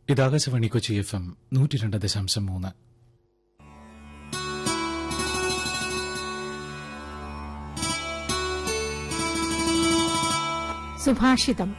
ഇത് Akashvani Kochi F M നൂറ്റി രണ്ട് ദശാംശം മൂന്ന് സുഭാഷിതം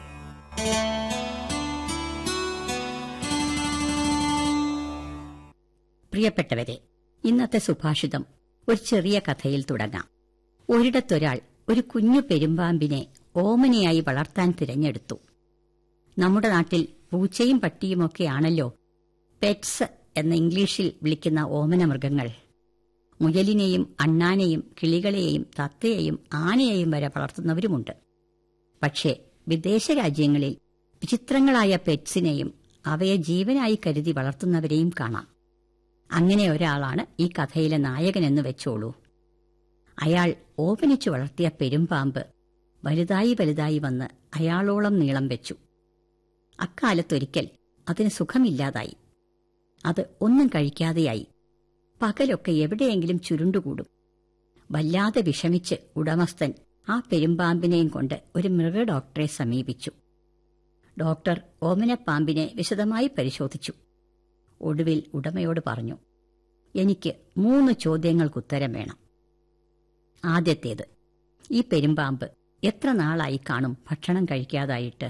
പ്രിയപ്പെട്ടവരെ ഇന്നത്തെ സുഭാഷിതം ഒരു ചെറിയ കഥയിൽ തുടങ്ങാം ഒരിടത്തൊരാൾ ഒരു കുഞ്ഞു പെരുമ്പാമ്പിനെ ഓമനയായി വളർത്താൻ തിരഞ്ഞെടുത്തു നമ്മുടെ നാട്ടിൽ പൂച്ചയും പട്ടിയുമൊക്കെയാണല്ലോ പെറ്റ്സ് എന്ന ഇംഗ്ലീഷിൽ വിളിക്കുന്ന ഓമന മൃഗങ്ങൾ മുയലിനെയും അണ്ണാനെയും കിളികളെയും തത്തയെയും ആനയെയും വരെ വളർത്തുന്നവരുമുണ്ട് പക്ഷേ വിദേശ രാജ്യങ്ങളിൽ വിചിത്രങ്ങളായ പെറ്റ്സിനെയും അവയെ ജീവനായി കരുതി വളർത്തുന്നവരെയും കാണാം അങ്ങനെ ഒരാളാണ് ഈ കഥയിലെ നായകനെന്ന് വെച്ചോളൂ അയാൾ ഓപനിച്ചു വളർത്തിയ പെരുമ്പാമ്പ് വലുതായി വലുതായി വന്ന് അയാളോളം നീളം വെച്ചു അക്കാലത്തൊരിക്കൽ അതിന് സുഖമില്ലാതായി അത് ഒന്നും കഴിക്കാതെയായി പകലൊക്കെ എവിടെയെങ്കിലും ചുരുണ്ടുകൂടും വല്ലാതെ വിഷമിച്ച് ഉടമസ്ഥൻ ആ പെരുമ്പാമ്പിനെയും കൊണ്ട് ഒരു മൃഗഡോക്ടറെ സമീപിച്ചു ഡോക്ടർ ഓമനപ്പാമ്പിനെ വിശദമായി പരിശോധിച്ചു ഒടുവിൽ ഉടമയോട് പറഞ്ഞു എനിക്ക് മൂന്ന് ചോദ്യങ്ങൾക്കുത്തരം വേണം ആദ്യത്തേത് ഈ പെരുമ്പാമ്പ് എത്ര നാളായി കാണും ഭക്ഷണം കഴിക്കാതായിട്ട്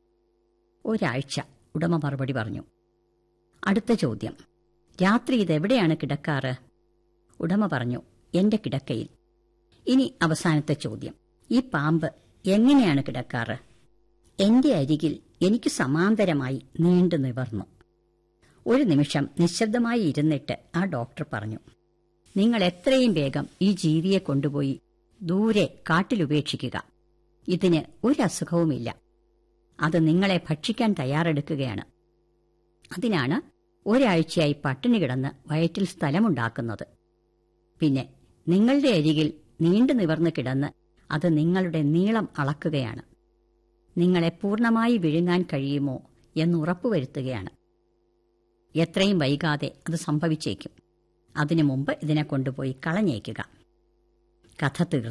ഒരാഴ്ച ഉടമ മറുപടി പറഞ്ഞു അടുത്ത ചോദ്യം രാത്രി ഇതെവിടെയാണ് കിടക്കാറ് ഉടമ പറഞ്ഞു എന്റെ കിടക്കയിൽ ഇനി അവസാനത്തെ ചോദ്യം ഈ പാമ്പ് എങ്ങനെയാണ് കിടക്കാറ് എന്റെ അരികിൽ എനിക്ക് സമാന്തരമായി നീണ്ടു നിവർന്നു ഒരു നിമിഷം നിശബ്ദമായി ഇരുന്നിട്ട് ആ ഡോക്ടർ പറഞ്ഞു നിങ്ങൾ എത്രയും വേഗം ഈ ജീവിയെ കൊണ്ടുപോയി ദൂരെ കാട്ടിലുപേക്ഷിക്കുക ഇതിന് ഒരു അസുഖവുമില്ല അത് നിങ്ങളെ ഭക്ഷിക്കാൻ തയ്യാറെടുക്കുകയാണ് അതിനാണ് ഒരാഴ്ചയായി പട്ടിണി കിടന്ന് വയറ്റിൽ സ്ഥലമുണ്ടാക്കുന്നത് പിന്നെ നിങ്ങളുടെ അരികിൽ നീണ്ടു നിവർന്ന് കിടന്ന് അത് നിങ്ങളുടെ നീളം അളക്കുകയാണ് നിങ്ങളെ പൂർണ്ണമായി വിഴുങ്ങാൻ കഴിയുമോ എന്ന് ഉറപ്പുവരുത്തുകയാണ് എത്രയും വൈകാതെ അത് സംഭവിച്ചേക്കും അതിനു മുമ്പ് ഇതിനെ കൊണ്ടുപോയി കളഞ്ഞേക്കുക കഥ തീർന്നു